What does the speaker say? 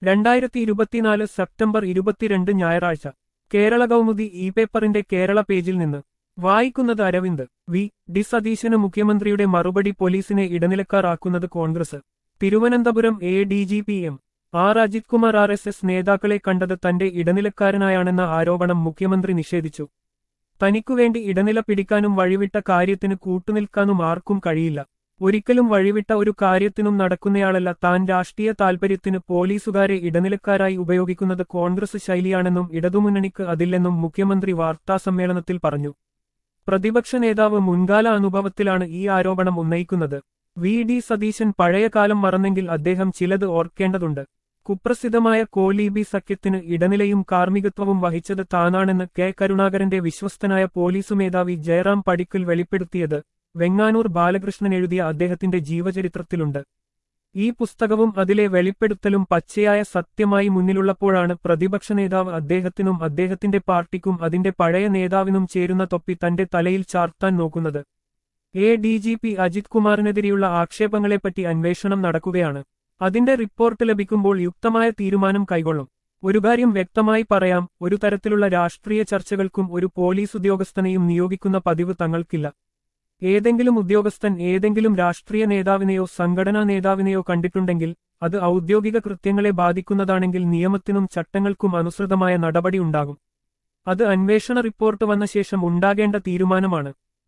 രണ്ടായിരത്തി ഇരുപത്തിനാല് സെപ്റ്റംബർ ഇരുപത്തിരണ്ട് ഞായറാഴ്ച കേരള കൗമുദി ഇ പേപ്പറിന്റെ കേരള പേജിൽ നിന്ന് വായിക്കുന്നത് അരവിന്ദ് വി ഡി സതീശന് മുഖ്യമന്ത്രിയുടെ മറുപടി പോലീസിനെ ഇടനിലക്കാരാക്കുന്നത് Congress Thiruvananthapuram A D G P M R Ajith Kumar R S S നേതാക്കളെ കണ്ടത് തന്റെ ഇടനിലക്കാരനായാണെന്ന ആരോപണം മുഖ്യമന്ത്രി നിഷേധിച്ചു തനിക്കുവേണ്ടി ഇടനില പിടിക്കാനും വഴിവിട്ട കാര്യത്തിന് കൂട്ടുനിൽക്കാനും ആർക്കും കഴിയില്ല ഒരിക്കലും വഴിവിട്ട ഒരു കാര്യത്തിനും നടക്കുന്നയാളല്ല താൻ രാഷ്ട്രീയ താൽപര്യത്തിന് പോലീസുകാരെ ഇടനിലക്കാരായി ഉപയോഗിക്കുന്നത് കോൺഗ്രസ് ശൈലിയാണെന്നും ഇടതുമുന്നണിക്ക് അതില്ലെന്നും മുഖ്യമന്ത്രി വാർത്താസമ്മേളനത്തിൽ പറഞ്ഞു പ്രതിപക്ഷ നേതാവ് മുൻകാല അനുഭവത്തിലാണ് ഈ ആരോപണം ഉന്നയിക്കുന്നത് വി ഡി സതീശൻ പഴയ കാലം മറന്നെങ്കിൽ അദ്ദേഹം ചിലത് ഓർക്കേണ്ടതുണ്ട് കുപ്രസിദ്ധമായ കോലീബി സഖ്യത്തിന് ഇടനിലയും കാർമ്മികത്വവും വഹിച്ചത് താനാണെന്ന് കെ കരുണാകരന്റെ വിശ്വസ്തനായ പോലീസ് മേധാവി ജയറാം പടിക്കൽ വെളിപ്പെടുത്തിയത് വെങ്ങാനൂർ ബാലകൃഷ്ണൻ എഴുതിയ അദ്ദേഹത്തിന്റെ ജീവചരിത്രത്തിലുണ്ട് ഈ പുസ്തകവും അതിലെ വെളിപ്പെടുത്തലും പച്ചയായ സത്യമായി മുന്നിലുള്ളപ്പോഴാണ് പ്രതിപക്ഷ നേതാവ് അദ്ദേഹത്തിനും അദ്ദേഹത്തിന്റെ പാർട്ടിക്കും അതിന്റെ പഴയ നേതാവിനും ചേരുന്ന തൊപ്പി തന്റെ തലയിൽ ചാർത്താൻ നോക്കുന്നത് A D G P Ajith കുമാറിനെതിരെയുള്ള ആക്ഷേപങ്ങളെപ്പറ്റി അന്വേഷണം നടക്കുകയാണ് അതിന്റെ റിപ്പോർട്ട് ലഭിക്കുമ്പോൾ യുക്തമായ തീരുമാനം കൈകൊള്ളും ഒരു കാര്യം വ്യക്തമായി പറയാം ഒരു തരത്തിലുള്ള രാഷ്ട്രീയ ചർച്ചകൾക്കും ഒരു പോലീസ് ഉദ്യോഗസ്ഥനെയും നിയോഗിക്കുന്ന പതിവ് തങ്ങൾക്കില്ല ഏതെങ്കിലും ഉദ്യോഗസ്ഥൻ ഏതെങ്കിലും രാഷ്ട്രീയ നേതാവിനെയോ സംഘടനാ നേതാവിനെയോ കണ്ടിട്ടുണ്ടെങ്കിൽ അത് ഔദ്യോഗിക കൃത്യങ്ങളെ ബാധിക്കുന്നതാണെങ്കിൽ നിയമത്തിനും ചട്ടങ്ങൾക്കും അനുസൃതമായ നടപടി ഉണ്ടാകും അത് അന്വേഷണ റിപ്പോർട്ട് വന്ന ശേഷം ഉണ്ടാകേണ്ട തീരുമാനമാണ്